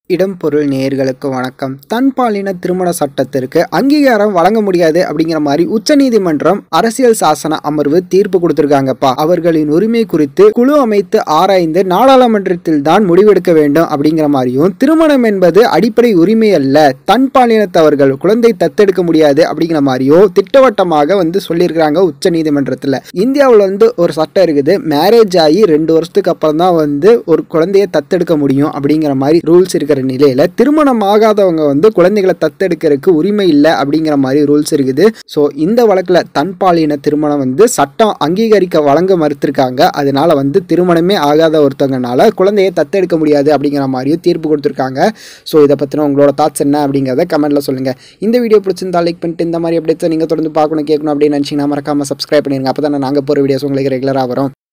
இடம் பொருள் நேயர்களுக்கு வணக்கம் தன்பாலின திருமண சட்டத்திற்கு அங்கீகாரம் வழங்க முடியாது அப்படிங்கிற மாதிரி உச்சநீதிமன்றம் அரசியல் சாசன அமர்வு தீர்ப்பு கொடுத்திருக்காங்கப்பா அவர்களின் உரிமை குறித்து குழு அமைத்து ஆராய்ந்து நாடாளுமன்றத்தில் தான் முடிவெடுக்க வேண்டும் அப்படிங்கிற மாதிரியும் திருமணம் என்பது அடிப்படை உரிமை அல்ல தன்பாலினத்தவர்கள் குழந்தை தத்தெடுக்க முடியாது அப்படிங்கிற மாதிரியும் திட்டவட்டமாக வந்து சொல்லியிருக்கிறாங்க உச்சநீதிமன்றத்தில் இந்தியாவில் வந்து ஒரு சட்டம் இருக்குது மேரேஜ் ஆகி ரெண்டு வருஷத்துக்கு அப்புறம் தான் வந்து ஒரு குழந்தையை தத்தெடுக்க முடியும் அப்படிங்கிற மாதிரி ரூல்ஸ் இருக்கிற நிலையில திருமணம் ஆகாதவங்க வந்து குழந்தைகளை தத்தெடுக்கிறதுக்கு உரிமை இல்லை அப்படிங்கிற மாதிரி ரூல்ஸ் இருக்குது ஸோ இந்த வழக்கில் தன்பாலின திருமணம் வந்து சட்டம் அங்கீகரிக்க வழங்க மறுத்திருக்காங்க அதனால வந்து திருமணமே ஆகாத ஒருத்தவங்கனால குழந்தையை தத்தெடுக்க முடியாது அப்படிங்கிற மாதிரியும் தீர்ப்பு கொடுத்துருக்காங்க ஸோ இதை பற்றின உங்களோட தாட்ஸ் என்ன அப்படிங்கிறத கமெண்ட்ல சொல்லுங்க இந்த வீடியோ பிடிச்சிருந்தா லைக் பண்ணிட்டு இந்த மாதிரி அப்டேட்ஸ் நீங்கள் தொடர்ந்து பார்க்கணும் கேட்கணும் அப்படின்னு நினச்சிங்கன்னா மறக்காம சப்ஸ்கிரைப் பண்ணிருங்க அப்போ தானே நாங்கள் போகிற வீடியோஸ் உங்களுக்கு ரெகுலராக வரும்